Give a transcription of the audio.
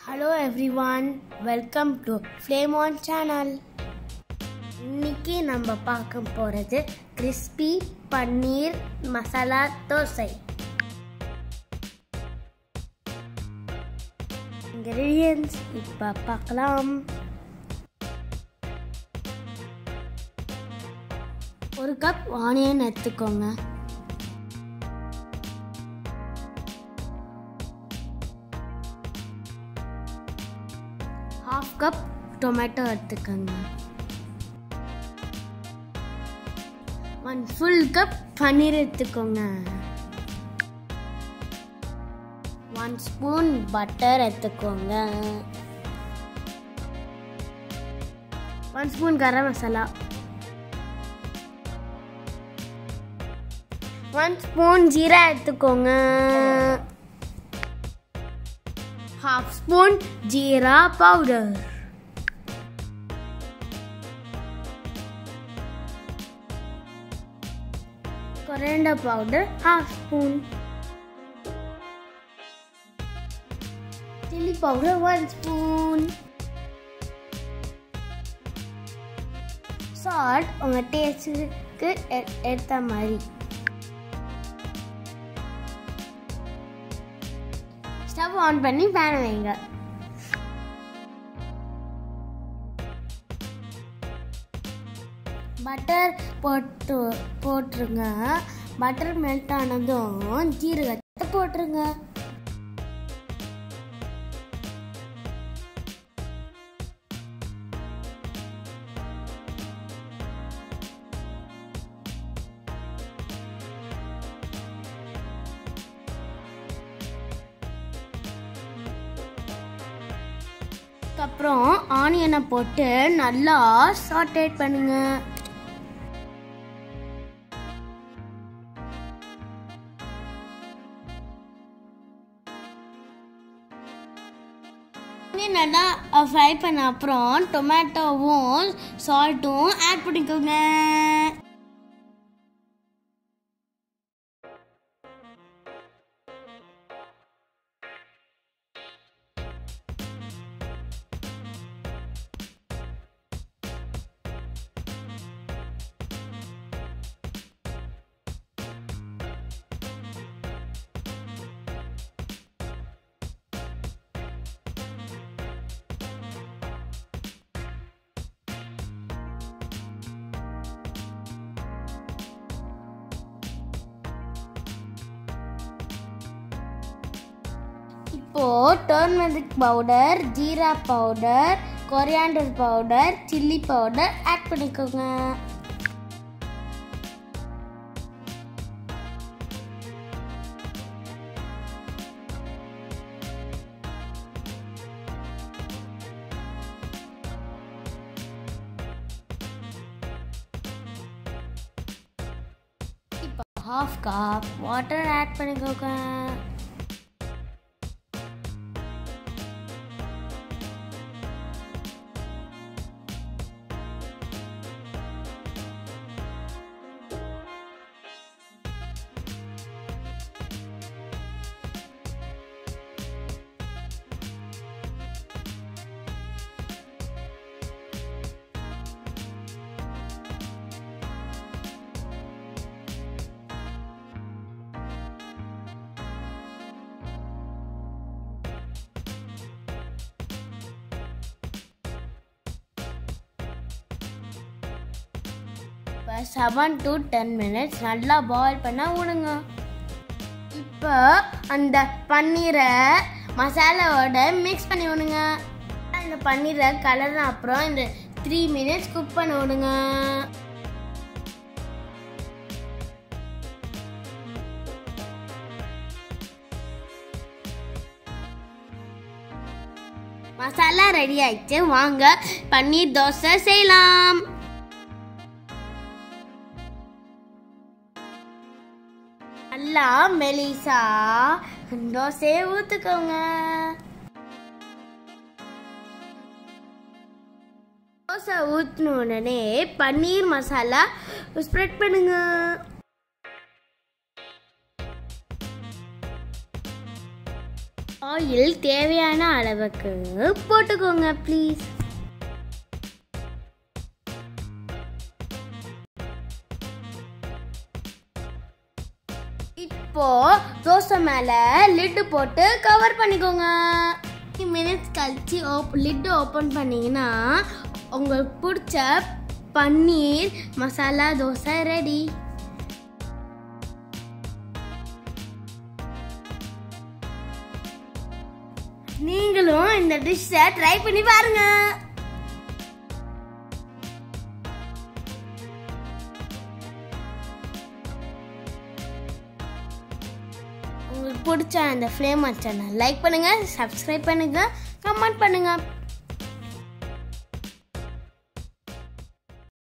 Hello everyone welcome to flame on channel இன்னைக்கு நம்ம பார்க்க போகிறது கிறிஸ்பி பன்னீர் மசாலா தோசை இன்கிரீடியன்ஸ் இப்போ பார்க்கலாம் ஒரு கப் ஆனியன் எடுத்துக்கோங்க ஹாஃப் கப் டொமேட்டோ எடுத்துக்கோங்க ஒன் ஃபுல் கப் பன்னீர் எடுத்துக்கோங்க ஒன் ஸ்பூன் பட்டர் எடுத்துக்கோங்க one spoon garam masala one spoon jeera எடுத்துக்கோங்க half spoon jeera powder. Coriander powder half spoon. Chili powder one spoon. Salt உங்கள் டேஸ்ட்டுக்கு ஏற்ற மாதிரி ஸ்டவ் ஆன் பண்ணி பேன் வைங்க பட்டர் போட்டு போட்டுருங்க பட்டர் மெல்ட் ஆனதும் ஜீரகத்தை போட்டுருங்க அதுக்கப்புறம் ஆனியனை போட்டு நல்லா சாட்டேட் பண்ணுங்க ஆனியன் நல்லா ஃப்ரை பண்ண அப்புறம் டொமேட்டோவும் சால்ட்டும் ஆட் பண்ணிக்கோங்க இப்போ turmeric powder jeera powder coriander powder chilli powder add பண்ணிக்கோங்க இப்போ ஹாஃப் கப் வாட்டர் ஆட் பண்ணிக்கோங்க இப்போ செவன் டு டென் மினிட்ஸ் நல்லா பாயில் பண்ண விடுங்க இப்போ அந்த பன்னீரை மசாலாவோட மிக்ஸ் பண்ணி விடுங்க இந்த பன்னீரை கலர்ன அப்புறம் இந்த த்ரீ மினிட்ஸ் குக் பண்ண விடுங்க மசாலா ரெடி ஆயிடுச்சு வாங்க பன்னீர் தோசை செய்யலாம் நல்லா மெலிசா தோசையை ஊத்துக்கோங்க தோசை ஊற்றின உடனே பன்னீர் மசாலா ஸ்ப்ரெட் பண்ணுங்க ஆயில் தேவையான அளவுக்கு போட்டுக்கோங்க ப்ளீஸ் இப்போ தோசை மேலே லிட்டு போட்டு கவர் பண்ணிக்கோங்க மினிட்ஸ் கழிச்சு ஓப் லிட்டு ஓப்பன் பண்ணீங்கன்னா உங்களுக்கு பிடிச்ச பன்னீர் மசாலா தோசை ரெடி நீங்களும் இந்த டிஷ்ஷை ட்ரை பண்ணி பாருங்க உங்களுக்கு பிடிச்ச அந்த ஃப்ளேமர் சேனல் லைக் பண்ணுங்க சப்ஸ்கிரைப் பண்ணுங்க கமெண்ட் பண்ணுங்க